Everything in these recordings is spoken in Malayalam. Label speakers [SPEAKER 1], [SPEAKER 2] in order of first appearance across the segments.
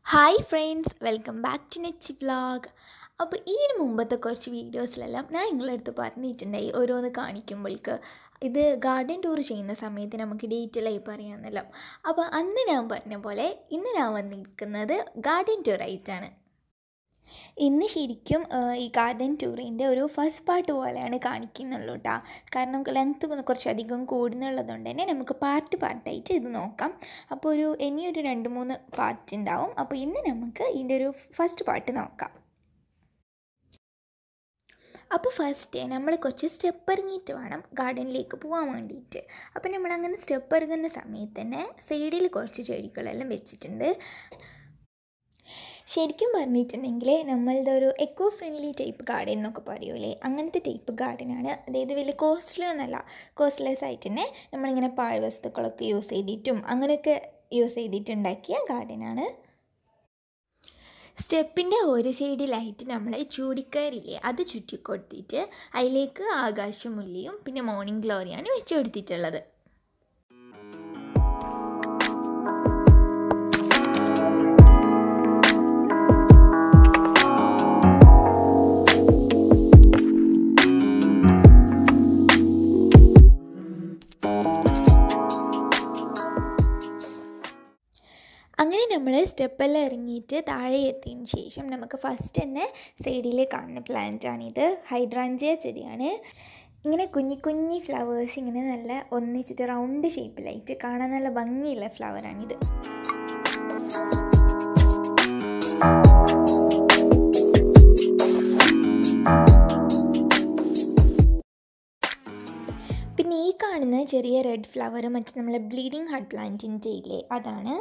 [SPEAKER 1] hi friends welcome back to നെച്ച് വ്ളോഗ് അപ്പോൾ ഈ ഒരു മുമ്പത്തെ കുറച്ച് വീഡിയോസിലെല്ലാം ഞാൻ നിങ്ങളുടെ അടുത്ത് പറഞ്ഞിട്ടുണ്ടായി ഓരോന്ന് കാണിക്കുമ്പോൾക്ക് ഇത് ഗാർഡൻ ടൂർ ചെയ്യുന്ന സമയത്ത് നമുക്ക് ഡീറ്റെയിൽ ആയി പറയാമെന്നല്ലോ അപ്പോൾ അന്ന് ഞാൻ പറഞ്ഞ പോലെ ഇന്ന് ഞാൻ വന്നിരിക്കുന്നത് ഗാർഡൻ ടൂർ ആയിട്ടാണ് ഇന്ന് ശരിക്കും ആ, ഈ ഗാർഡൻ ടൂറിൻ്റെ ഒരു ഫസ്റ്റ് പാർട്ട് പോലെയാണ് കാണിക്കുന്നുള്ളൂ കേട്ടോ കാരണം ലെങ്ത്ത് കുറച്ചധികം കൂടുന്നുള്ളതുകൊണ്ട് തന്നെ നമുക്ക് പാർട്ട് പാർട്ടായിട്ട് ഇത് നോക്കാം അപ്പോൾ ഒരു ഇനിയൊരു രണ്ട് മൂന്ന് പാർട്ട് ഉണ്ടാവും അപ്പോൾ ഇന്ന് നമുക്ക് ഇതിൻ്റെ ഒരു ഫസ്റ്റ് പാർട്ട് നോക്കാം അപ്പോൾ ഫസ്റ്റ് നമ്മൾ കുറച്ച് സ്റ്റെപ്പ് ഇറങ്ങിയിട്ട് വേണം ഗാർഡനിലേക്ക് പോകാൻ വേണ്ടിയിട്ട് അപ്പോൾ നമ്മളങ്ങനെ സ്റ്റെപ്പ് ഇറങ്ങുന്ന സമയത്ത് തന്നെ സൈഡിൽ കുറച്ച് ചെടികളെല്ലാം വെച്ചിട്ടുണ്ട് ശരിക്കും പറഞ്ഞിട്ടുണ്ടെങ്കിൽ നമ്മളുടെ ഒരു എക്കോ ഫ്രണ്ട്ലി ടൈപ്പ് ഗാർഡൻ എന്നൊക്കെ പറയൂലേ അങ്ങനത്തെ ടൈപ്പ് ഗാർഡനാണ് അതായത് വലിയ കോസ്റ്റ്ലി ഒന്നല്ല കോസ്റ്റ്ലെസ് ആയിട്ട് തന്നെ നമ്മളിങ്ങനെ പാഴ്വസ്തുക്കളൊക്കെ യൂസ് ചെയ്തിട്ടും അങ്ങനെയൊക്കെ യൂസ് ചെയ്തിട്ടുണ്ടാക്കിയ ഗാർഡനാണ് സ്റ്റെപ്പിൻ്റെ ഒരു സൈഡിലായിട്ട് നമ്മൾ ചൂടിക്കയറില്ലേ അത് ചുറ്റിക്കൊടുത്തിട്ട് അതിലേക്ക് ആകാശമുല്ലിയും പിന്നെ മോർണിംഗ് ഗ്ലോറിയാണ് വെച്ച് കൊടുത്തിട്ടുള്ളത് അങ്ങനെ നമ്മൾ സ്റ്റെപ്പെല്ലാം ഇറങ്ങിയിട്ട് താഴെ എത്തിയതിന് ശേഷം നമുക്ക് ഫസ്റ്റ് തന്നെ സൈഡിൽ കാണുന്ന പ്ലാന്റ് ആണിത് ഹൈഡ്രാഞ്ചിയ ചെടിയാണ് ഇങ്ങനെ കുഞ്ഞി കുഞ്ഞി ഫ്ലവേഴ്സ് ഇങ്ങനെ നല്ല ഒന്നിച്ചിട്ട് റൗണ്ട് ഷേപ്പിലായിട്ട് കാണാൻ നല്ല ഭംഗിയുള്ള ഫ്ലവറാണിത് പിന്നെ ഈ കാണുന്ന ചെറിയ റെഡ് ഫ്ലവർ മറ്റേ നമ്മളെ ബ്ലീഡിങ് ഹാർട്ട് പ്ലാന്റിൻ്റെ ഇല്ലേ അതാണ്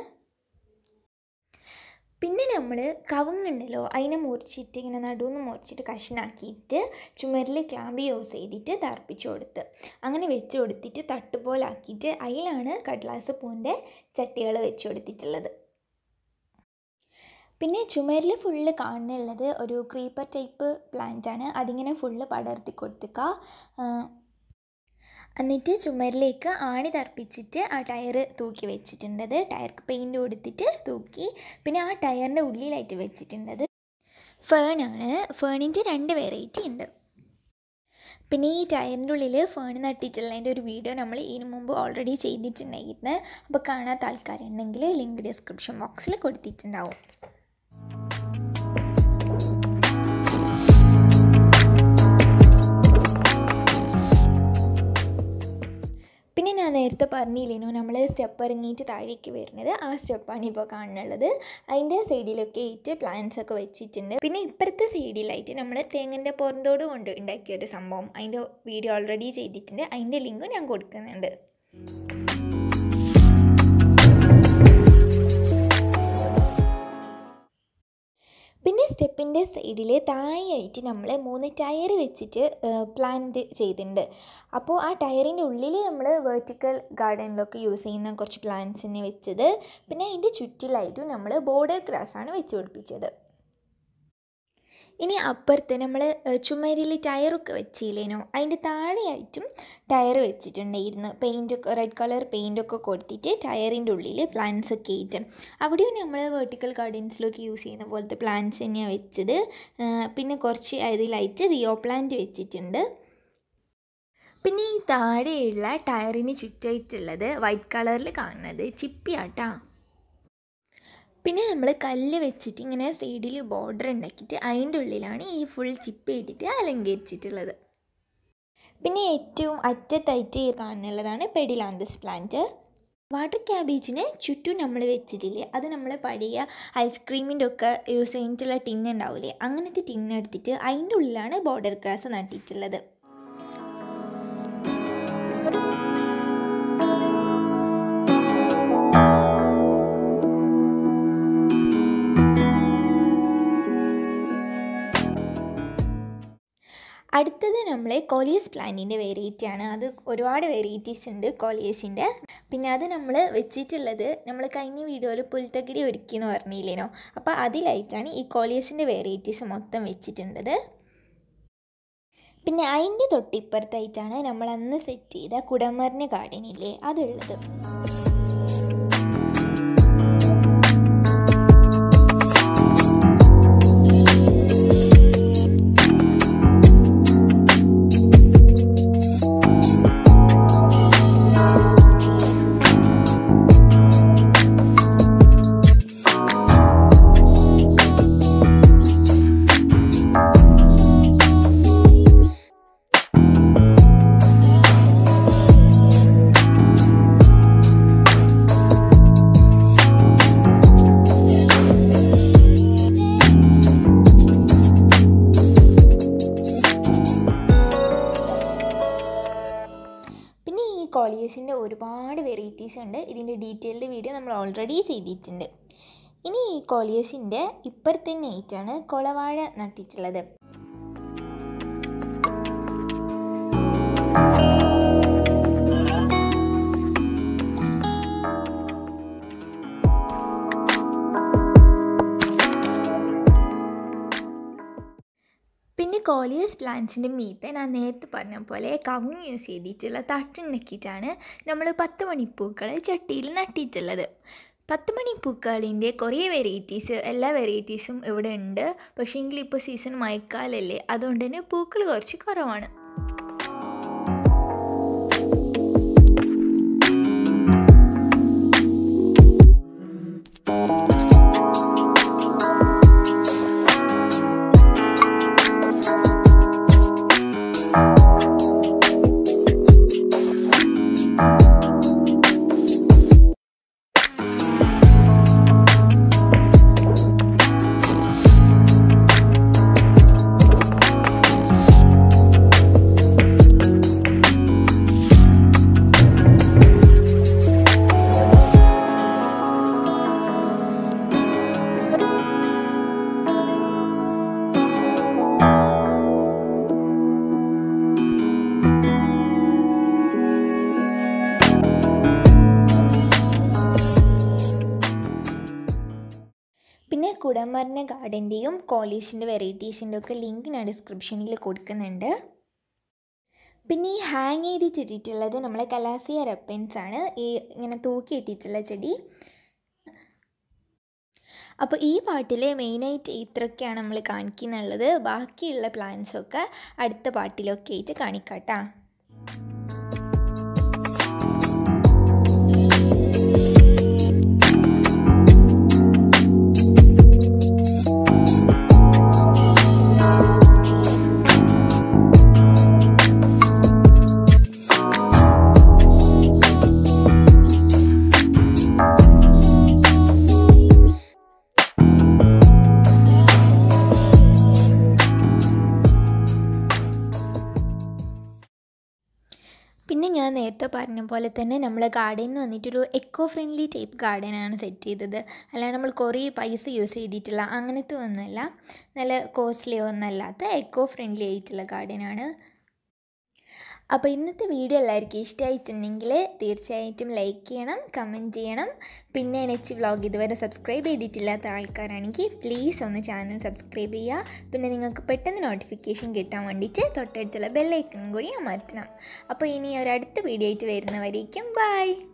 [SPEAKER 1] പിന്നെ നമ്മൾ കവുങ്ങുണ്ടല്ലോ അതിനെ മുറിച്ചിട്ട് ഇങ്ങനെ നടുവെന്ന് മുറിച്ചിട്ട് കഷ്ണാക്കിയിട്ട് ചുമരിൽ ക്ലാമ്പ് യൂസ് ചെയ്തിട്ട് തർപ്പിച്ച് കൊടുത്ത് അങ്ങനെ വെച്ച് കൊടുത്തിട്ട് തട്ടുപോലാക്കിയിട്ട് അതിലാണ് കടലാസ് പൂവിൻ്റെ ചട്ടികൾ വെച്ച് കൊടുത്തിട്ടുള്ളത് പിന്നെ ചുമരിൽ ഫുള്ള് കാണുന്നുള്ളത് ഒരു ക്രീപ്പർ ടൈപ്പ് പ്ലാന്റ് ആണ് അതിങ്ങനെ ഫുള്ള് പടർത്തി കൊടുത്തുക എന്നിട്ട് ചുമരിലേക്ക് ആണി തർപ്പിച്ചിട്ട് ആ ടയർ തൂക്കി വെച്ചിട്ടുണ്ടത് ടയർക്ക് പെയിൻറ് കൊടുത്തിട്ട് തൂക്കി പിന്നെ ആ ടയറിൻ്റെ ഉള്ളിലായിട്ട് വെച്ചിട്ടുണ്ടത് ഫേണാണ് ഫേണിൻ്റെ രണ്ട് വെറൈറ്റി ഉണ്ട് പിന്നെ ഈ ടയറിൻ്റെ ഉള്ളിൽ ഫേൺ നട്ടിട്ടുള്ളതിൻ്റെ ഒരു വീഡിയോ നമ്മൾ ഇതിനു മുമ്പ് ഓൾറെഡി ചെയ്തിട്ടുണ്ടായിരുന്നു അപ്പോൾ കാണാത്ത ആൾക്കാരുണ്ടെങ്കിൽ ലിങ്ക് ഡിസ്ക്രിപ്ഷൻ ബോക്സിൽ കൊടുത്തിട്ടുണ്ടാവും പിന്നെ ഞാൻ നേരത്തെ പറഞ്ഞില്ലേനു നമ്മൾ സ്റ്റെപ്പ് ഇറങ്ങിയിട്ട് താഴേക്ക് വരുന്നത് ആ സ്റ്റെപ്പാണ് ഇപ്പോൾ കാണുന്നുള്ളത് അതിൻ്റെ സൈഡിലൊക്കെ ആയിട്ട് പ്ലാന്റ്സ് ഒക്കെ വെച്ചിട്ടുണ്ട് പിന്നെ ഇപ്പുറത്തെ സൈഡിലായിട്ട് നമ്മൾ തേങ്ങൻ്റെ പുറന്തോട് കൊണ്ട് ഉണ്ടാക്കിയ ഒരു സംഭവം അതിൻ്റെ വീഡിയോ ഓൾറെഡി ചെയ്തിട്ടുണ്ട് അതിൻ്റെ ലിങ്ക് ഞാൻ കൊടുക്കുന്നുണ്ട് പിന്നെ സ്റ്റെപ്പിൻ്റെ സൈഡിൽ താഴെയായിട്ട് നമ്മൾ മൂന്ന് ടയർ വെച്ചിട്ട് പ്ലാന്റ് ചെയ്തിട്ടുണ്ട് അപ്പോൾ ആ ടയറിൻ്റെ ഉള്ളിൽ നമ്മൾ വേർട്ടിക്കൽ ഗാർഡനിലൊക്കെ യൂസ് ചെയ്യുന്ന കുറച്ച് പ്ലാന്റ്സിനെ വെച്ചത് പിന്നെ അതിൻ്റെ ചുറ്റിലായിട്ടും നമ്മൾ ബോർഡർ ഗ്രാസാണ് വെച്ച് പിടിപ്പിച്ചത് ഇനി അപ്പുറത്ത് നമ്മൾ ചുമരിൽ ടയറൊക്കെ വെച്ചില്ലേനോ അതിൻ്റെ താഴെയായിട്ടും ടയർ വെച്ചിട്ടുണ്ടായിരുന്നു പെയിൻറ്റൊക്കെ റെഡ് കളർ പെയിൻറ്റൊക്കെ കൊടുത്തിട്ട് ടയറിൻ്റെ ഉള്ളിൽ പ്ലാന്റ്സ് ഒക്കെ ആയിട്ട് അവിടെയും നമ്മൾ വെർട്ടിക്കൽ ഗാർഡൻസിലൊക്കെ യൂസ് ചെയ്യുന്ന പോലത്തെ പ്ലാന്റ്സ് തന്നെയാണ് വെച്ചത് പിന്നെ കുറച്ച് അതിലായിട്ട് റിയോ പ്ലാന്റ് വെച്ചിട്ടുണ്ട് പിന്നെ ഈ താഴെയുള്ള ടയറിന് ചുറ്റായിട്ടുള്ളത് വൈറ്റ് കളറിൽ കാണുന്നത് ചിപ്പിയാട്ടാ പിന്നെ നമ്മൾ കല്ല് വെച്ചിട്ട് ഇങ്ങനെ സൈഡിൽ ബോർഡർ ഉണ്ടാക്കിയിട്ട് അതിൻ്റെ ഉള്ളിലാണ് ഈ ഫുൾ ചിപ്പ് ഇട്ടിട്ട് അലങ്കരിച്ചിട്ടുള്ളത് പിന്നെ ഏറ്റവും അറ്റത്തായിട്ട് കാണുന്നുള്ളതാണ് പെഡിലാന്തസ് പ്ലാന്റ് വാട്ടർ ക്യാബേജിന് ചുറ്റും നമ്മൾ വെച്ചിട്ടില്ലേ അത് നമ്മൾ പഴയ ഐസ്ക്രീമിൻ്റെ ഒക്കെ യൂസ് ചെയ്തിട്ടുള്ള ടിന്ന് ഉണ്ടാവില്ലേ അങ്ങനത്തെ ടിന്ന് എടുത്തിട്ട് അതിൻ്റെ ഉള്ളിലാണ് ബോർഡർ ഗ്രാസ് നട്ടിട്ടുള്ളത് അടുത്തത് നമ്മൾ കോലിയസ് പ്ലാന്റിൻ്റെ വെറൈറ്റി ആണ് അത് ഒരുപാട് വെറൈറ്റീസ് ഉണ്ട് കോലിയസിൻ്റെ പിന്നെ അത് നമ്മൾ വെച്ചിട്ടുള്ളത് നമ്മൾ കഴിഞ്ഞ വീഡിയോയിൽ പുൽത്തകിടി ഒരുക്കി എന്ന് പറഞ്ഞില്ലേനോ അപ്പോൾ അതിലായിട്ടാണ് ഈ കോലിയസിൻ്റെ വെറൈറ്റീസ് മൊത്തം വെച്ചിട്ടുണ്ടത് പിന്നെ അതിൻ്റെ തൊട്ടിപ്പുറത്തായിട്ടാണ് നമ്മൾ അന്ന് സെറ്റ് ചെയ്ത കുടമറിന് ഗാർഡനില്ലേ അതുള്ളത് ഒരുപാട് വെറൈറ്റീസ് ഉണ്ട് ഇതിൻ്റെ ഡീറ്റെയിൽഡ് വീഡിയോ നമ്മൾ ഓൾറെഡി ചെയ്തിട്ടുണ്ട് ഇനി ഈ കോളിയസിൻ്റെ ഇപ്പുറത്തെ ആയിട്ടാണ് കുളവാഴ നട്ടിട്ടുള്ളത് പിന്നെ കോളിയസ് പ്ലാന്റ്സിൻ്റെ മീത്തെ ഞാൻ നേരത്തെ പറഞ്ഞ പോലെ കവുങ്ങ് യൂസ് ചെയ്തിട്ടുള്ള തട്ടുണ്ടാക്കിയിട്ടാണ് നമ്മൾ പത്ത് മണിപ്പൂക്കൾ ചട്ടിയിൽ നട്ടിട്ടുള്ളത് പത്ത് മണിപ്പൂക്കളിൻ്റെ കുറേ വെറൈറ്റീസ് എല്ലാ വെറൈറ്റീസും ഇവിടെ ഉണ്ട് പക്ഷേങ്കിൽ ഇപ്പോൾ സീസൺ മഴക്കാലല്ലേ അതുകൊണ്ട് തന്നെ പൂക്കൾ കുറച്ച് കുറവാണ് പിന്നെ കുടമറിന ഗാർഡൻ്റെയും കോളീസിൻ്റെ വെറൈറ്റീസിൻ്റെ ഒക്കെ ലിങ്ക് ഞാൻ ഡിസ്ക്രിപ്ഷനിൽ കൊടുക്കുന്നുണ്ട് പിന്നെ ഈ ഹാങ് ചെയ്തിട്ടിട്ടുള്ളത് നമ്മളെ കലാസിയ റെപ്പൻസ് ആണ് ഈ ഇങ്ങനെ തൂക്കിയിട്ടിട്ടുള്ള ചെടി അപ്പോൾ ഈ പാട്ടിൽ മെയിനായിട്ട് ഇത്രയൊക്കെയാണ് നമ്മൾ കാണിക്കുന്നുള്ളത് ബാക്കിയുള്ള പ്ലാൻസൊക്കെ അടുത്ത പാട്ടിലൊക്കെ ആയിട്ട് കാണിക്കാം കേട്ടോ പിന്നെ ഞാൻ നേരത്തെ പറഞ്ഞ പോലെ തന്നെ നമ്മൾ ഗാർഡനിൽ വന്നിട്ടൊരു എക്കോ ഫ്രണ്ട്ലി ടൈപ്പ് ഗാർഡനാണ് സെറ്റ് ചെയ്തത് അല്ലാതെ നമ്മൾ കുറേ പൈസ യൂസ് ചെയ്തിട്ടുള്ള അങ്ങനത്തെ ഒന്നല്ല നല്ല കോസ്റ്റ്ലി ഒന്നല്ലാത്ത എക്കോ ഫ്രണ്ട്ലി ആയിട്ടുള്ള ഗാർഡനാണ് അപ്പോൾ ഇന്നത്തെ വീഡിയോ എല്ലാവർക്കും ഇഷ്ടമായിട്ടുണ്ടെങ്കിൽ തീർച്ചയായിട്ടും ലൈക്ക് ചെയ്യണം കമൻറ്റ് ചെയ്യണം പിന്നെ നെക്സ്റ്റ് വ്ളോഗ് ഇതുവരെ സബ്സ്ക്രൈബ് ചെയ്തിട്ടില്ലാത്ത ആൾക്കാരാണെങ്കിൽ പ്ലീസ് ഒന്ന് ചാനൽ സബ്സ്ക്രൈബ് ചെയ്യുക പിന്നെ നിങ്ങൾക്ക് പെട്ടെന്ന് നോട്ടിഫിക്കേഷൻ കിട്ടാൻ വേണ്ടിയിട്ട് തൊട്ടടുത്തുള്ള ബെല്ലൈക്കണും കൂടി അമർത്തണം അപ്പോൾ ഇനി ഒരു അടുത്ത വീഡിയോ ആയിട്ട് വരുന്നവരേക്കും ബൈ